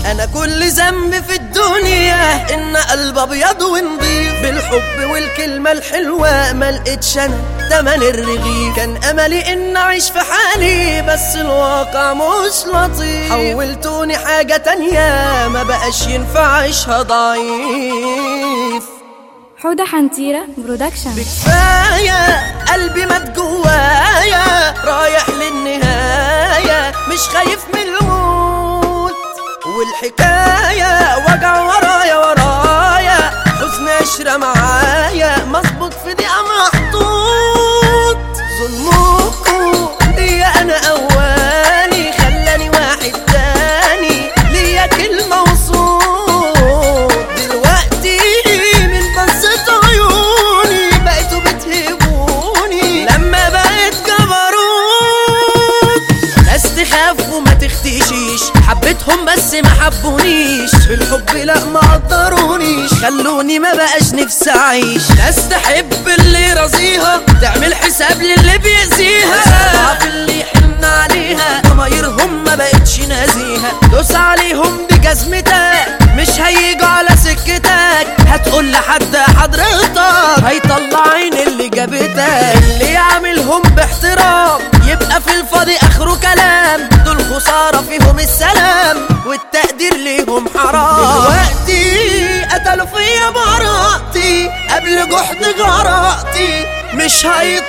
انا كل ذنب في الدنيا ان قلب ابيض ونضيف بالحب والكلمة الحلوة ما لقيتش انا تمن الرغيف كان املي ان اعيش في حالي بس الواقع مش لطيف حولتوني حاجة تانية ما بقاش ينفع اعيشها ضعيف حودة حنتيرة برودكشن بكفاية قلبي مات جوايا رايح للنهاية مش خايف من الموت والحكاية وجع ورايا ورايا حزن عشرة معايا مظبوط في دقيقة محطوط ظلمكم ليا أنا أولي خلاني واحد تاني ليا كلمة وصوت دلوقتي من بصة عيوني بقيتوا بتهبوني لما بقيت جبروت ناس تخاف وما تختشيش حبيتهم بس ما حبونيش في الحب لا ما قدرونيش خلوني ما بقاش نفسي اعيش ناس تحب اللي رضيها تعمل حساب للي بيأذيها ضعف اللي يحن عليها ضمايرهم ما بقتش نازيها دوس عليهم بجزمتك مش هيجوا على سكتك هتقول لحد حضرتك هيطلع عين اللي جابتك اللي يعملهم باحترام يبقى في الفاضي اخره كلام دول خسارة فيهم السلام والتقدير ليهم حرام دلوقتي قتلوا فيا براءتي قبل جحد جرأتي مش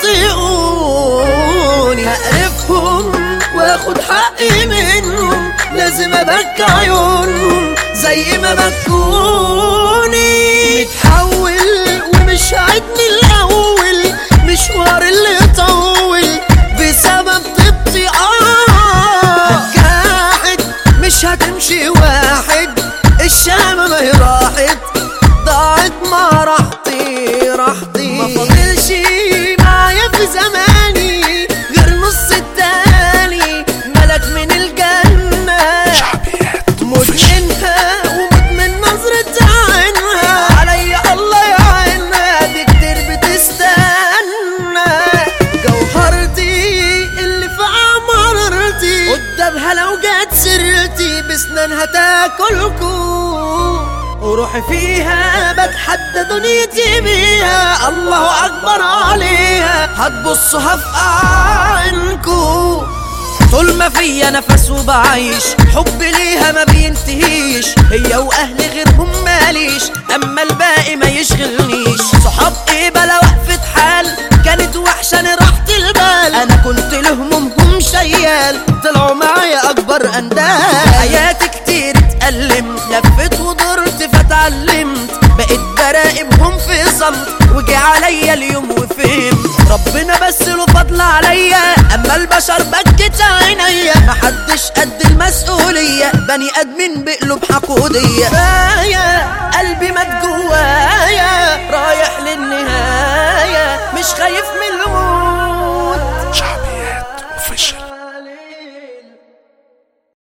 هيطيقوني هقرفهم واخد حقي منهم لازم ابكي عيونهم زي ما بكوني متحول ومش هعيد من الاول مشوار اللي طول بسبب طبتي اه هتجاحد مش هتمشي واحد الشام ما هي راحت ضاعت ما راحتي راحتي ما فاضلش معايا في زماني غير نص التاني ملك من الجنة مدمنها ومدمن نظرة عينها عليا الله يعينها دي كتير بتستنى جوهرتي اللي في عمرتي قدامها لو جت سرتي بسنانها تاكلكم وروحي فيها بتحدى دنيتي بيها الله اكبر عليها هتبصها في عينكم طول ما فيا نفس وبعيش حب ليها ما بينتهيش هي واهلي غيرهم ماليش اما الباقي ما يشغلنيش صحاب ايه بلا وقفة حال كانت وحشاني راحة البال انا كنت لهمومهم شيال طلعوا معايا اكبر اندال حياتي كتير اتألمت لفت ودرت فتعلمت بقيت براقبهم في صمت وجي عليا اليوم وفهمت ربنا بس له فضل عليا اما البشر بكت عينيا محدش قد المسؤولية بني ادمين بقلوب حقودية كفاية قلبي مات جوايا رايح للنهاية مش خايف